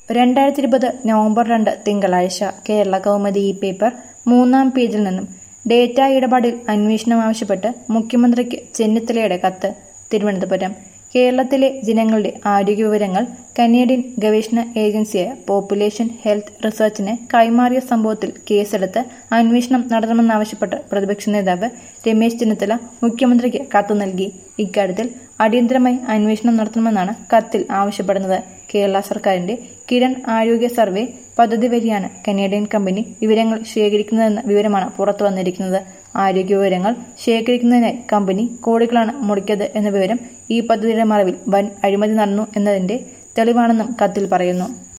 രണ്ടായിരത്തി ഇരുപത് നവംബർ രണ്ട് തിങ്കളാഴ്ച കേരള കൗമുദി ഈ പേപ്പർ മൂന്നാം പേജിൽ നിന്നും ഡേറ്റ ഇടപാടിൽ അന്വേഷണം ആവശ്യപ്പെട്ട് മുഖ്യമന്ത്രിക്ക് ചെന്നിത്തലയുടെ കത്ത് തിരുവനന്തപുരം കേരളത്തിലെ ജനങ്ങളുടെ ആരോഗ്യ വിവരങ്ങൾ കനേഡിയൻ ഗവേഷണ ഏജൻസിയായ പോപ്പുലേഷൻ ഹെൽത്ത് റിസർച്ചിന് കൈമാറിയ സംഭവത്തിൽ കേസെടുത്ത് അന്വേഷണം നടത്തണമെന്നാവശ്യപ്പെട്ട് പ്രതിപക്ഷ നേതാവ് രമേശ് ചെന്നിത്തല മുഖ്യമന്ത്രിക്ക് കത്ത് നൽകി ഇക്കാര്യത്തിൽ അടിയന്തരമായി അന്വേഷണം നടത്തണമെന്നാണ് കത്തിൽ ആവശ്യപ്പെടുന്നത് കേരള സർക്കാരിന്റെ കിരൺ ആരോഗ്യ സർവേ പദ്ധതി വഴിയാണ് കനേഡിയൻ കമ്പനി വിവരങ്ങൾ ശേഖരിക്കുന്നതെന്ന വിവരമാണ് പുറത്തു വന്നിരിക്കുന്നത് ആരോഗ്യ വിവരങ്ങൾ ശേഖരിക്കുന്നതിനായി കമ്പനി കോടികളാണ് മുടക്കിയത് എന്ന വിവരം ഈ പദ്ധതിയുടെ മറവിൽ വൻ അഴിമതി നടന്നു എന്നതിന്റെ തെളിവാണെന്നും കത്തിൽ പറയുന്നു